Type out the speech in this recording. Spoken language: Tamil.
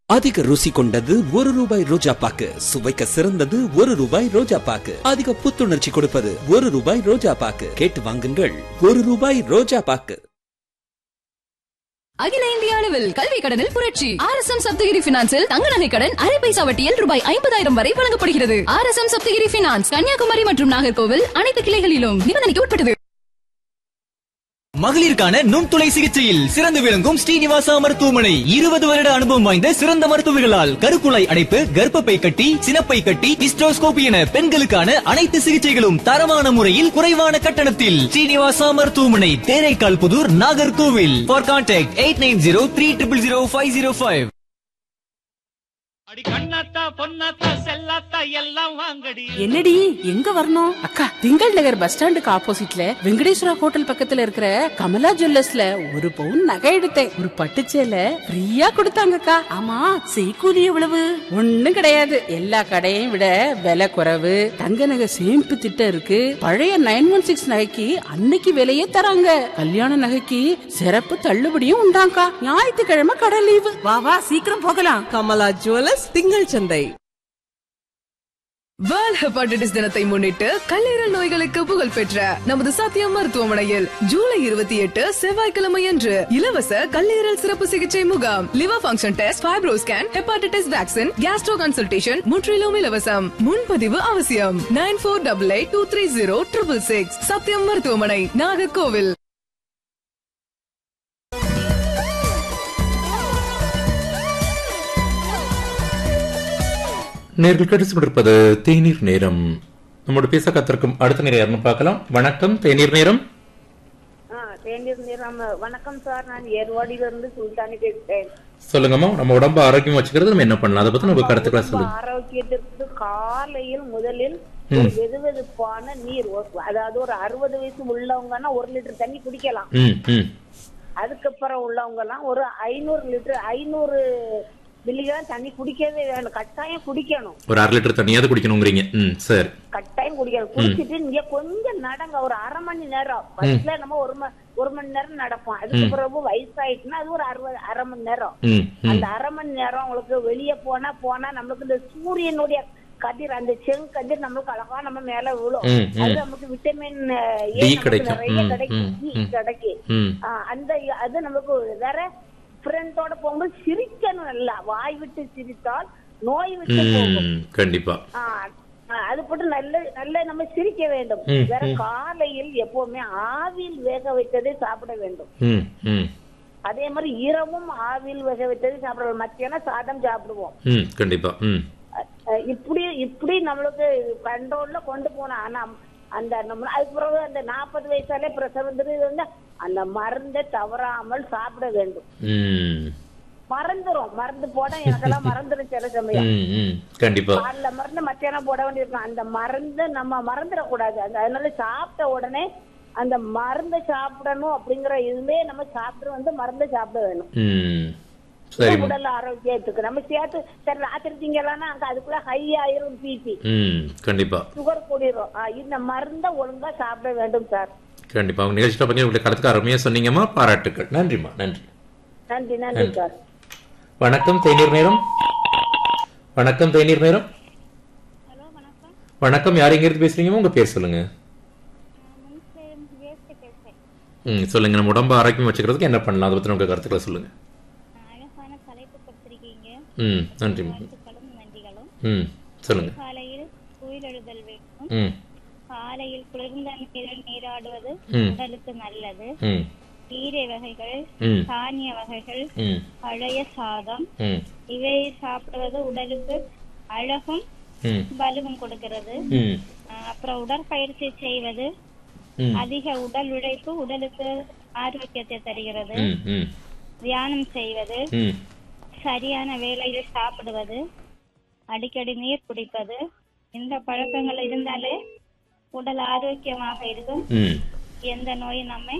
அதிக ருசி கொண்டது ஒரு ரூபாய் ரோஜா பாக்கு சுவைக்க சிறந்தது ஒரு ரூபாய் ரோஜா பாக்கு அதிக புத்துணர்ச்சி கொடுப்பது ஒரு ரூபாய் ரோஜா பாக்கு கேட்டு வாங்குங்கள் ஒரு ரூபாய் ரோஜா பாக்கு அகில இந்திய அளவில் கல்வி கடனில் புரட்சி ஆர் எஸ் எம் சப்தகிரி பினான்சில் தங்க நகை கடன் அரை பைசா வட்டியில் ரூபாய் ஐம்பதாயிரம் வரை வழங்கப்படுகிறது R S M Saptagiri finance Kanyakumari மற்றும் நாகர்கோவில் அனைத்து கிளைகளிலும் நிபந்தனைக்கு உட்பட்டது மகளிருக்கான நுண்துளை சிகிச்சையில் சிறந்து விளங்கும் ஸ்ரீனிவாசா மருத்துவமனை இருபது வருட அனுபவம் வாய்ந்த சிறந்த மருத்துவர்களால் கருக்குழாய் அடைப்பு கர்ப்பப்பை கட்டி சினப்பை கட்டி ஹிஸ்டோஸ்கோபி என பெண்களுக்கான அனைத்து சிகிச்சைகளும் தரமான முறையில் குறைவான கட்டணத்தில் ஸ்ரீனிவாசா மருத்துவமனை Theraikal Puthur Nagercoil for contact eight nine zero three triple zero five zero five அடி கண்ணாத்தா பொன்னாத்தா செல்லாத்தா எல்லாம் வாங்கடி என்னடி எங்க வரணும் அக்கா திங்கள் நகர் பஸ் ஸ்டாண்டுக்கு ஆப்போசிட்ல வெங்கடேஸ்வரா ஹோட்டல் பக்கத்துல இருக்கிற கமலா ஜுவல்லர்ஸ்ல ஒரு பவுன் நகை எடுத்தேன் ஒரு பட்டுச்சேல ஃப்ரீயா கொடுத்தாங்கக்கா ஆமா செய்கூலி எவ்வளவு ஒண்ணும் கிடையாது எல்லா கடையையும் விட விலை குறைவு தங்க நகை சேமிப்பு திட்டம் இருக்கு பழைய நைன் ஒன் சிக்ஸ் நகைக்கு அன்னைக்கு விலையே தராங்க கல்யாண நகைக்கு சிறப்பு தள்ளுபடியும் உண்டாங்கா ஞாயிற்றுக்கிழமை கடை லீவு வா வா சீக்கிரம் போகலாம் கமலா ஜுவல்லர்ஸ் திங்கள் சந்தை வேர்ல்ட் ஹெப்பாடைட்டிஸ் தினத்தை முன்னிட்டு கல்லீரல் நோய்களுக்கு புகழ் பெற்ற நமது சத்தியம் மருத்துவமனையில் ஜூலை இருபத்தி எட்டு செவ்வாய்க்கிழமை அன்று இலவச கல்லீரல் சிறப்பு சிகிச்சை முகாம் liver function test fibro scan hepatitis vaccine gastro consultation முற்றிலும் இலவசம் முன்பதிவு அவசியம் nine four double eight two three zero triple six Sathyam மருத்துவமனை நாகர்கோவில் நேர்கள் கடிச்சு கொண்டிருப்பது தேநீர் நேரம் நம்மோட பேச காத்திருக்கும் அடுத்த நேரம் யாருன்னு பார்க்கலாம் வணக்கம் தேநீர் நேரம் ஆ, தேநீர் நிறம் வணக்கம் சார் நான் ஏர்வாடியிலிருந்து சுல்தானி பேசுறேன் சொல்லுங்கம்மா நம்ம உடம்பு ஆரோக்கியம் வச்சுக்கிறது நம்ம என்ன பண்ணலாம் அதை பத்தி நம்ம கருத்துக்களை உடம்பு சொல்லுங்க ஆரோக்கியத்திற்கு காலையில் முதலில் ஒரு வெதுவெதுப்பான நீர் ஒரு- அதாவது ஒரு அறுபது வயசு உள்ளவங்கன்னா ஒரு லிட்டர் தண்ணி குடிக்கலாம் ம் ம் அதுக்கப்புறம் உள்ளவங்க எல்லாம் ஒரு ஐநூறு லிட்டர் ஐநூறு மில்லிகிராம் தண்ணி குடிக்கவே வேணும் கட்டாயம் குடிக்கணும் ஒரு அரை லிட்டர் தண்ணியாவது குடிக்கணுங்கிறீங்க ம் சரி கட்டாயம் குடிக்கணும் குடிச்சிட்டு நீங்க கொஞ்சம் நடங்க ஒரு அரை மணி நேரம் பஸ்ல நம்ம ஒரு ம- ஒரு மணி நேரம் நடப்போம் அதுக்கு பிறகு வயசாயிட்டுனா அது ஒரு அறுபது அரை மணி நேரம் ம் ம் அந்த அரை மணி நேரம் உங்களுக்கு வெளியே போனா போனா நம்மளுக்கு இந்த சூரியனுடைய கதிர் அந்த செங்கதிர் நம்மளுக்கு அழகா நம்ம மேல விழும் ம், ம். அது நமக்கு விட்டமின் D கிடைக்கும். நிறைய ம், கிடைக்கும் ம், D ம். கிடைக்கும் ம் ஆ, அந்த அது நமக்கு வேற ஃப்ரெண்டோட போகும்போது சிரிக்கணும் நல்லா வாய் விட்டு சிரித்தால் நோய் விட்டு போகும் ம் கண்டிப்பா ஆ, ஆ, அது போட்டு நல்ல நல்ல நம்ம சிரிக்க வேண்டும் ம், வேற ம். காலையில் எப்பவுமே ஆவியில் வேக வைத்ததை சாப்பிட வேண்டும் ம் ம் அதே மாதிரி இரவும் ஆவியில் வேக வைத்ததை சாப்பிடுவோம் மத்தியானம் சாதம் சாப்பிடுவோம் ம் கண்டிப்பா ம் அஹ் இப்படி இப்படி நம்மளுக்கு கண்ட்ரோல்ல கொண்டு போனோம் ஆனா அந்த நம்ம அதுக்கு பிறகு அந்த நாற்பது வயசாலே பிரசவம் வந்து அந்த மருந்தை தவறாமல் சாப்பிட வேண்டும் ம் மறந்துரும் மருந்து போட எனக்கெல்லாம் மறந்துடும் சில சமயம் ம் ம் கண்டிப்பா காலைல மருந்து மத்தியானம் போட வேண்டியிருக்கும் அந்த மருந்து நம்ம மறந்துடக்கூடாது அந்த அதனால சாப்பிட்ட உடனே அந்த மருந்தை சாப்பிடணும் அப்படிங்கிற இதுவே நம்ம சாப்பிட்டு வந்து மருந்தை சாப்பிட வேணும் ம் சரிம்மா உடல் ஆரோக்கியத்துக்கு நம்ம சேர்த்து சரி ராத்திரி திங்கலாம்னா அங்க அதுக்குள்ள ஹை ஆயிரும் பிபி ம் கண்டிப்பா சுகர் கூடிரும் ஆ, இந்த மருந்தை ஒழுங்கா சாப்பிட வேண்டும் சார் கண்டிப்பா உங்க நிகழ்ச்சியில பத்தி உங்களுடைய கருத்துக்கு அருமையா சொன்னீங்கம்மா பாராட்டுக்கள் நன்றிம்மா நன்றி நன்றி நன்றி சார் வணக்கம் தேநீர் நேரம் வணக்கம் தேநீர் நேரம் வணக்கம் யார் எங்க இருந்து பேசுறீங்க உங்க பேர் சொல்லுங்க ம் சொல்லுங்க நம்ம உடம்பு ஆரோக்கியம் வச்சுக்கிறதுக்கு என்ன பண்ணலாம் அதை பத்தி உங்க கருத்துக்களை சொல்லுங்க அழகான தலைப்பு கொடுத்திருக்கீங்க ம் நன்றிம்மா வாழ்த்துக்களும் நன்றிகளும் ம் சொல்லுங்க காலையில் குயிலெழுதல் வேண்டும் ம் காலையில் குளிர்ந்த நீரில் நீராடுவது ம். உடலுக்கு நல்லது ம் கீரை வகைகள் ம் தானிய வகைகள் ம் பழைய சாதம் ம் இவை சாப்பிடுவது உடலுக்கு அழகும் ம் பலுவும் கொடுக்கிறது ம் அஹ் அப்புறம் உடற்பயிற்சி செய்வது ம் அதிக உடல் உழைப்பு உடலுக்கு ஆரோக்கியத்தை தருகிறது ம் ம் தியானம் செய்வது ம் சரியான வேளையில் சாப்பிடுவது அடிக்கடி நீர் குடிப்பது இந்த பழக்கங்கள் இருந்தாலே உடல் ஆரோக்கியமாக இருக்கும் ம் எந்த நோயும் நம்மை